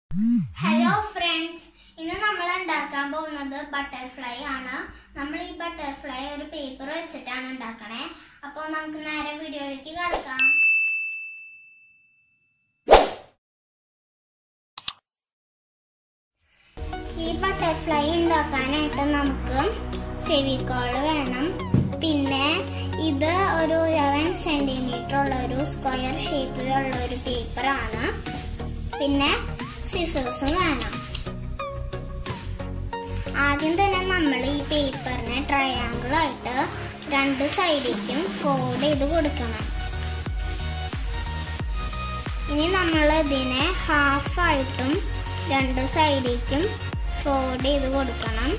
hello friends ഇന്ന് നമ്മൾ ഉണ്ടാക്കാൻ പോകുന്നത് ബട്ടർഫ്ലൈ ആണ് നമ്മൾ ഈ ബട്ടർഫ്ലൈ ഒരു പേപ്പർ വെച്ചിട്ടാണ് ഉണ്ടാക്കണേ അപ്പോൾ നമുക്ക് നേരെ വീഡിയോയിലേക്ക് കടക്കാം ഈ ബട്ടർഫ്ലൈ ഉണ്ടാക്കാനായിട്ട് നമുക്ക് ഫെവിക്കോൾ വേണം പിന്നെ ഇത് ഒരു ഇലവൻ സെന്റിമീറ്റർ ഉള്ള ഒരു സ്ക്വയർ ഷേപ്പിലുള്ള ഒരു പേപ്പറാണ് പിന്നെ സിസേഴ്സും വേണം ആദ്യം തന്നെ നമ്മൾ ഈ പേപ്പറിനെ ട്രയാങ്കിൾ ആയിട്ട് രണ്ട് സൈഡിലേക്കും ഫോൾഡ് ചെയ്ത് കൊടുക്കണം ഇനി നമ്മൾ ഇതിനെ ഹാഫായിട്ടും രണ്ട് സൈഡിലേക്കും ഫോൾഡ് ചെയ്ത് കൊടുക്കണം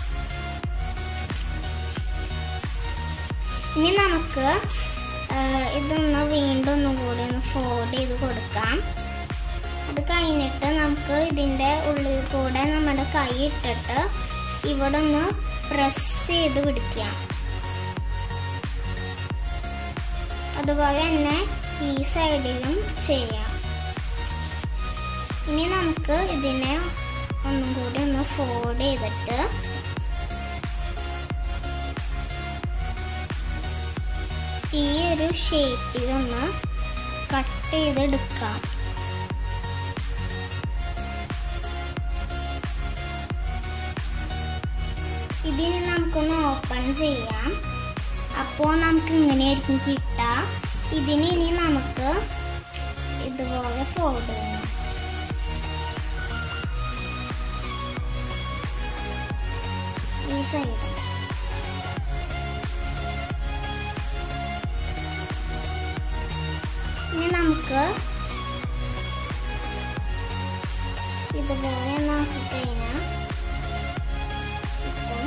ഇനി നമുക്ക് ആ, ഇതൊന്ന് വീണ്ടും ഒന്നും കൂടി ഒന്ന് ഫോൾഡ് ചെയ്ത് കൊടുക്കാം അത് കഴിഞ്ഞിട്ട് നമുക്ക് ഇതിൻ്റെ ഉള്ളിൽ കൂടെ നമ്മുടെ കൈ ഇട്ടിട്ട് ഇവിടെ ഒന്ന് പ്രസ് ചെയ്ത് പിടിക്കാം അതുപോലെ തന്നെ ഈ സൈഡിലും ചെയ്യാം ഇനി നമുക്ക് ഇതിനെ ഒന്നും കൂടി ഒന്ന് ഫോൾഡ് ചെയ്തിട്ട് ഈ ഒരു ഷേപ്പിലൊന്ന് കട്ട് ചെയ്തെടുക്കാം ഇതിന് നമുക്കൊന്ന് ഓപ്പൺ ചെയ്യാം അപ്പോൾ നമുക്ക് ഇങ്ങനെയായിരിക്കും കിട്ടുക ഇതിന് ഇനി നമുക്ക് ഇതുപോലെ ഫോൾഡ് ചെയ്യണം ഈ സൈഡ് ഇനി നമുക്ക് ഇതുപോലെ നോക്കി കഴിഞ്ഞാൽ ഇപ്പം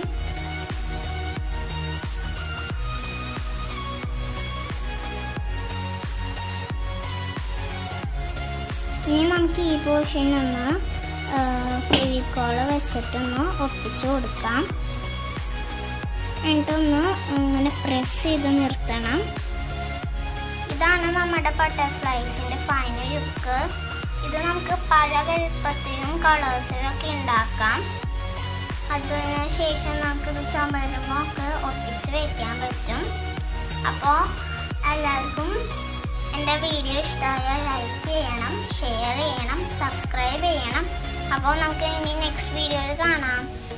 ഇനി നമുക്ക് ഈ പോർഷൻ ഒന്ന് ഫെവിക്കോള് വെച്ചിട്ടൊന്ന് ഒട്ടിച്ചു കൊടുക്കാം എന്നിട്ടൊന്ന് ഇങ്ങനെ പ്രസ് ചെയ്ത് നിർത്തണം ഇതാണ് നമ്മുടെ ബട്ടർഫ്ലൈസിന്റെ ഫൈനൽ ലുക്ക് ഇത് നമുക്ക് പല വലുപ്പത്തിലും കളേഴ്സിലും ഒക്കെ ഉണ്ടാക്കാം അതിന് ശേഷം നമുക്ക് ഇത് ചുമരുമ്പോൾ ഒക്കെ ഒട്ടിച്ച് വെക്കാൻ പറ്റും അപ്പോൾ എല്ലാവർക്കും എൻ്റെ വീഡിയോ ഇഷ്ടമായാൽ ലൈക്ക് ചെയ്യണം ഷെയർ ചെയ്യണം സബ്സ്ക്രൈബ് ചെയ്യണം അപ്പോൾ നമുക്ക് ഇനി നെക്സ്റ്റ് വീഡിയോയിൽ കാണാം